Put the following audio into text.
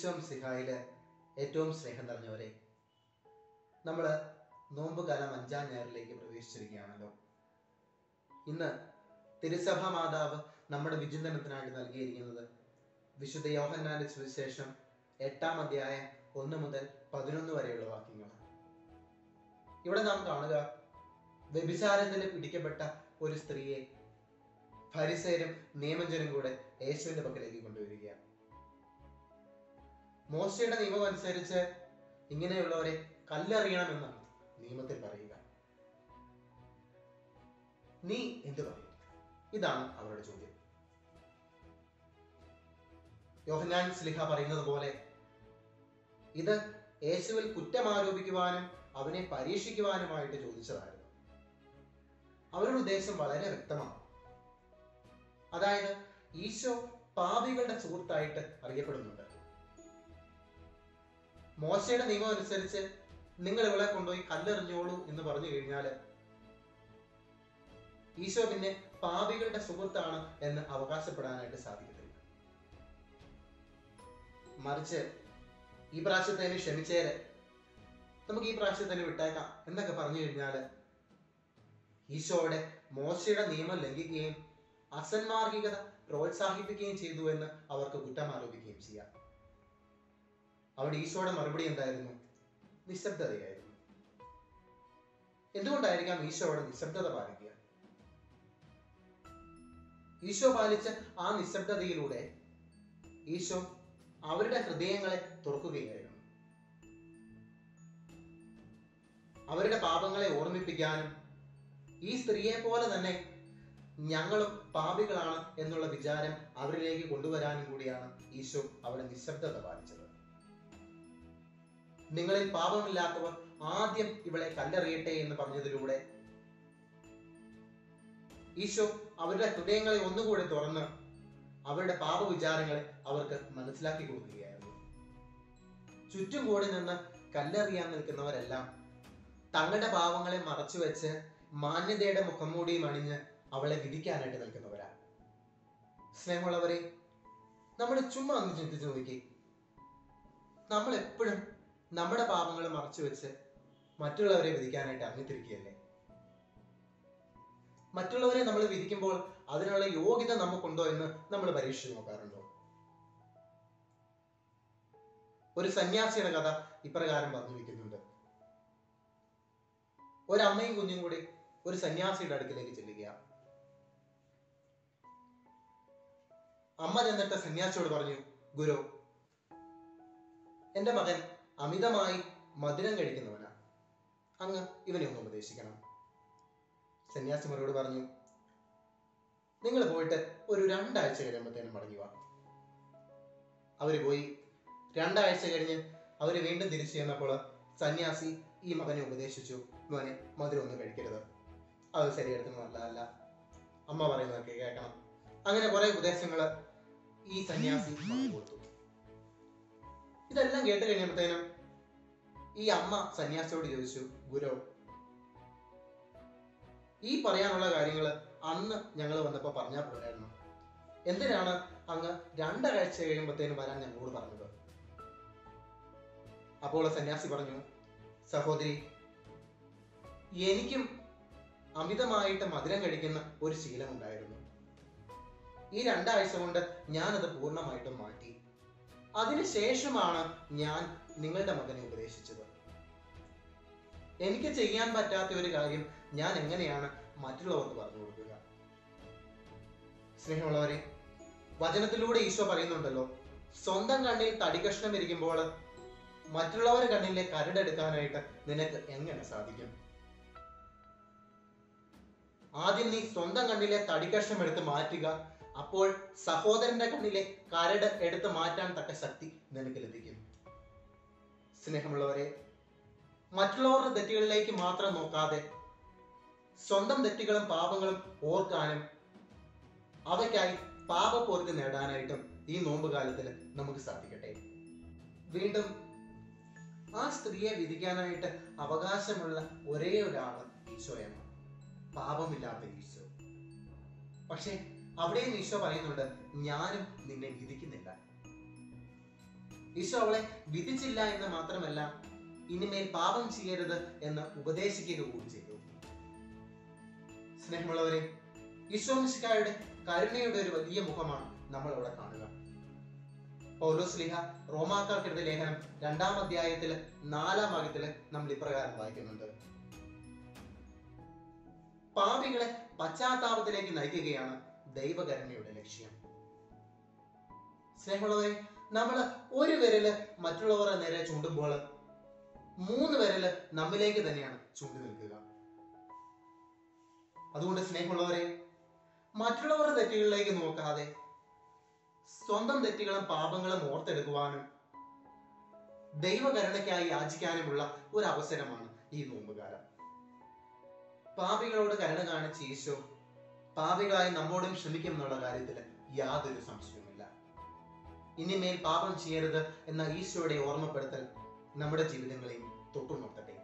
ഈശോം സിഹായില് ഏറ്റവും സ്നേഹം നിറഞ്ഞവരെ നമ്മൾ നോമ്പുകാലം അഞ്ചാം ഞായറിലേക്ക് പ്രവേശിച്ചിരിക്കുകയാണല്ലോ ഇന്ന് തിരുസഭാ മാതാവ് നമ്മുടെ വിചിന്തനത്തിനായിട്ട് നൽകിയിരിക്കുന്നത് വിശുദ്ധ യോഹന്നാന്റെ സുവിശേഷം എട്ടാം അധ്യായം ഒന്ന് മുതൽ പതിനൊന്ന് വരെയുള്ള വാക്യങ്ങളാണ് ഇവിടെ നാം കാണുക വ്യഭിചാരത്തിന് പിടിക്കപ്പെട്ട ഒരു സ്ത്രീയെ ഫരിസേരും നിയമജനും കൂടെ യേശുവിന്റെ പക്കലേക്ക് കൊണ്ടുവരികയാണ് മോശയുടെ നിയമം അനുസരിച്ച് ഇങ്ങനെയുള്ളവരെ കല്ലെറിയണമെന്നാണ് നിയമത്തിൽ പറയുക നീ എന്ത് പറയും ഇതാണ് അവരുടെ ചോദ്യം യോഹന്നാൻ സ്ലിഹ പറയുന്നത് പോലെ ഇത് യേശുവിൽ കുറ്റം ആരോപിക്കുവാനും അവനെ പരീക്ഷിക്കുവാനുമായിട്ട് ചോദിച്ചതായിരുന്നു അവരുടെ ഉദ്ദേശം വളരെ വ്യക്തമാണ് അതായത് ഈശോ പാപികളുടെ സുഹൃത്തായിട്ട് അറിയപ്പെടുന്നുണ്ട് മോശയുടെ നിയമം അനുസരിച്ച് നിങ്ങൾ ഇവളെ കൊണ്ടുപോയി കല്ലെറിഞ്ഞോളൂ എന്ന് പറഞ്ഞു കഴിഞ്ഞാൽ ഈശോ പിന്നെ പാപികളുടെ സുഹൃത്താണ് എന്ന് അവകാശപ്പെടാനായിട്ട് സാധിക്കത്തില്ല മറിച്ച് ഈ പ്രാവശ്യത്തേന് ക്ഷമിച്ചേരെ നമുക്ക് ഈ പ്രാവശ്യത്തേന് വിട്ടേക്കാം എന്നൊക്കെ പറഞ്ഞു കഴിഞ്ഞാൽ ഈശോയുടെ മോശയുടെ നിയമം ലംഘിക്കുകയും അസന്മാർഗികത പ്രോത്സാഹിപ്പിക്കുകയും ചെയ്തു എന്ന് അവർക്ക് കുറ്റം ആരോപിക്കുകയും ചെയ്യാം അവിടെ ഈശോയുടെ മറുപടി എന്തായിരുന്നു നിശബ്ദതയായിരുന്നു എന്തുകൊണ്ടായിരിക്കാം ഈശോ അവിടെ നിശബ്ദത പാലിക്കുക ഈശോ പാലിച്ച ആ നിശബ്ദതയിലൂടെ ഈശോ അവരുടെ ഹൃദയങ്ങളെ തുറക്കുകയായിരുന്നു അവരുടെ പാപങ്ങളെ ഓർമ്മിപ്പിക്കാനും ഈ സ്ത്രീയെ പോലെ തന്നെ ഞങ്ങളും പാപികളാണ് എന്നുള്ള വിചാരം അവരിലേക്ക് കൊണ്ടുവരാനും കൂടിയാണ് ഈശോ അവിടെ നിശബ്ദത പാലിച്ചത് നിങ്ങളിൽ പാപമില്ലാത്തവർ ആദ്യം ഇവളെ കല്ലെറിയട്ടെ എന്ന് പറഞ്ഞതിലൂടെ ഈശോ അവരുടെ ഹൃദയങ്ങളെ ഒന്നുകൂടി തുറന്ന് അവരുടെ പാപവിചാരങ്ങളെ അവർക്ക് മനസ്സിലാക്കി കൊടുക്കുകയായിരുന്നു ചുറ്റും കൂടി നിന്ന് കല്ലെറിയാൻ നിൽക്കുന്നവരെല്ലാം തങ്ങളുടെ പാവങ്ങളെ മറച്ചു വെച്ച് മാന്യതയുടെ മുഖംമൂടിയും അണിഞ്ഞ് അവളെ വിധിക്കാനായിട്ട് നിൽക്കുന്നവരാണ് സ്നേഹമുള്ളവരെ നമ്മൾ ചുമ്മാ ഒന്ന് ചിന്തിച്ചു നോക്കി നമ്മൾ എപ്പോഴും നമ്മുടെ പാപങ്ങൾ മറച്ചു വെച്ച് മറ്റുള്ളവരെ വിധിക്കാനായിട്ട് അങ്ങിത്തിരിക്കുകയല്ലേ മറ്റുള്ളവരെ നമ്മൾ വിധിക്കുമ്പോൾ അതിനുള്ള യോഗ്യത നമുക്കുണ്ടോ എന്ന് നമ്മൾ പരീക്ഷിച്ച് നോക്കാറുണ്ടോ ഒരു സന്യാസിയുടെ കഥ ഇപ്രകാരം പറഞ്ഞു വയ്ക്കുന്നുണ്ട് ഒരമ്മയും കുഞ്ഞും കൂടി ഒരു സന്യാസിയുടെ അടുക്കിലേക്ക് ചെല്ലുക അമ്മ ചെന്നിട്ട് സന്യാസിയോട് പറഞ്ഞു ഗുരു എന്റെ മകൻ അമിതമായി മധുരം കഴിക്കുന്നവനാ അങ്ങ് ഇവനെ ഒന്ന് ഉപദേശിക്കണം സന്യാസി മറുപടി പറഞ്ഞു നിങ്ങൾ പോയിട്ട് ഒരു രണ്ടാഴ്ച കഴിയുമ്പോഴത്തേനും മടങ്ങി വാ അവര് പോയി രണ്ടാഴ്ച കഴിഞ്ഞ് അവര് വീണ്ടും തിരിച്ചു ചെന്നപ്പോൾ സന്യാസി ഈ മകനെ ഉപദേശിച്ചു മോനെ മധുരം ഒന്നും കഴിക്കരുത് അത് ശരീരത്തിന് നല്ലതല്ല അമ്മ പറയുന്നതൊക്കെ കേൾക്കണം അങ്ങനെ കുറെ ഉപദേശങ്ങൾ ഈ സന്യാസി പറഞ്ഞു കൊടുത്തു ഇതെല്ലാം കേട്ട് കഴിഞ്ഞപ്പോഴത്തേനും ഈ അമ്മ സന്യാസിയോട് ചോദിച്ചു ഗുരു ഈ പറയാനുള്ള കാര്യങ്ങൾ അന്ന് ഞങ്ങൾ വന്നപ്പോൾ പറഞ്ഞാൽ പോരായിരുന്നു എന്തിനാണ് അങ്ങ് രണ്ടാഴ്ച കഴിയുമ്പോഴത്തേനും വരാൻ ഞങ്ങളോട് പറഞ്ഞത് അപ്പോൾ സന്യാസി പറഞ്ഞു സഹോദരി എനിക്കും അമിതമായിട്ട് മധുരം കഴിക്കുന്ന ഒരു ശീലമുണ്ടായിരുന്നു ഈ രണ്ടാഴ്ച കൊണ്ട് ഞാനത് പൂർണ്ണമായിട്ടും മാറ്റി അതിനുശേഷമാണ് ഞാൻ നിങ്ങളുടെ മകനെ ഉപദേശിച്ചത് എനിക്ക് ചെയ്യാൻ പറ്റാത്ത ഒരു കാര്യം ഞാൻ എങ്ങനെയാണ് മറ്റുള്ളവർക്ക് പറഞ്ഞു കൊടുക്കുക സ്നേഹമുള്ളവരെ വചനത്തിലൂടെ ഈശോ പറയുന്നുണ്ടല്ലോ സ്വന്തം കണ്ണിൽ തടികഷ്ണം ഇരിക്കുമ്പോൾ മറ്റുള്ളവരുടെ കണ്ണിലെ കരടെടുക്കാനായിട്ട് നിനക്ക് എങ്ങനെ സാധിക്കും ആദ്യം നീ സ്വന്തം കണ്ണിലെ തടികഷ്ണം എടുത്ത് മാറ്റുക അപ്പോൾ സഹോദരന്റെ കണ്ണിലെ കരട് എടുത്ത് മാറ്റാൻ തക്ക ശക്തി നിനക്ക് ലഭിക്കും സ്നേഹമുള്ളവരെ മറ്റുള്ളവരുടെ തെറ്റുകളിലേക്ക് മാത്രം നോക്കാതെ സ്വന്തം തെറ്റുകളും പാപങ്ങളും ഓർക്കാനും അവയ്ക്കായി പാപപ്പോർക്ക് നേടാനായിട്ടും ഈ നോമ്പ് കാലത്തിൽ നമുക്ക് സാധിക്കട്ടെ വീണ്ടും ആ സ്ത്രീയെ വിധിക്കാനായിട്ട് അവകാശമുള്ള ഒരേ ഒരാള് ഈശോയാണ് പാപമില്ലാത്ത ഈശോ പക്ഷേ അവിടെയും ഈശോ പറയുന്നുണ്ട് ഞാനും നിന്നെ വിധിക്കുന്നില്ല ഈശോ അവളെ വിധിച്ചില്ല എന്ന് മാത്രമല്ല ഇനിമേൽ പാപം ചെയ്യരുത് എന്ന് ഉപദേശിക്കുക കൂടി ചെയ്തു സ്നേഹമുള്ളവരെ ഈശോ മിശിക്കായുടെ കരുണയുടെ ഒരു വലിയ മുഖമാണ് നമ്മൾ അവിടെ കാണുക പൗലോസ് ലിഹ റോമാക്കാർക്കെടുത്ത ലേഖനം രണ്ടാം അധ്യായത്തില് നാലാം ഭാഗത്തില് നമ്മൾ ഇപ്രകാരം വായിക്കുന്നുണ്ട് പാപികളെ പശ്ചാത്താപത്തിലേക്ക് നയിക്കുകയാണ് ദൈവകരുണയുടെ ലക്ഷ്യം സ്നേഹമുള്ളവരെ നമ്മൾ ഒരു വിരല് മറ്റുള്ളവരുടെ നേരെ ചൂണ്ടുമ്പോൾ മൂന്ന് വിരല് നമ്മിലേക്ക് തന്നെയാണ് ചൂണ്ടി നിൽക്കുക അതുകൊണ്ട് സ്നേഹമുള്ളവരെ മറ്റുള്ളവരുടെ തെറ്റുകളിലേക്ക് നോക്കാതെ സ്വന്തം തെറ്റുകളും പാപങ്ങളും ഓർത്തെടുക്കുവാനും ദൈവകരുണയ്ക്കായി യാചിക്കാനുമുള്ള ഒരു അവസരമാണ് ഈ നോമ്പുകാലം പാപികളോട് കരുണ കാണിച്ച ഈശോ പാപികളായി നമ്മോടും ക്ഷമിക്കും എന്നുള്ള കാര്യത്തിൽ യാതൊരു സംശയവുമില്ല ഇനിമേൽ പാപം ചെയ്യരുത് എന്ന ഈശോയുടെ ഓർമ്മപ്പെടുത്തൽ നമ്മുടെ ജീവിതങ്ങളെയും തൊട്ടുണർത്തട്ടെ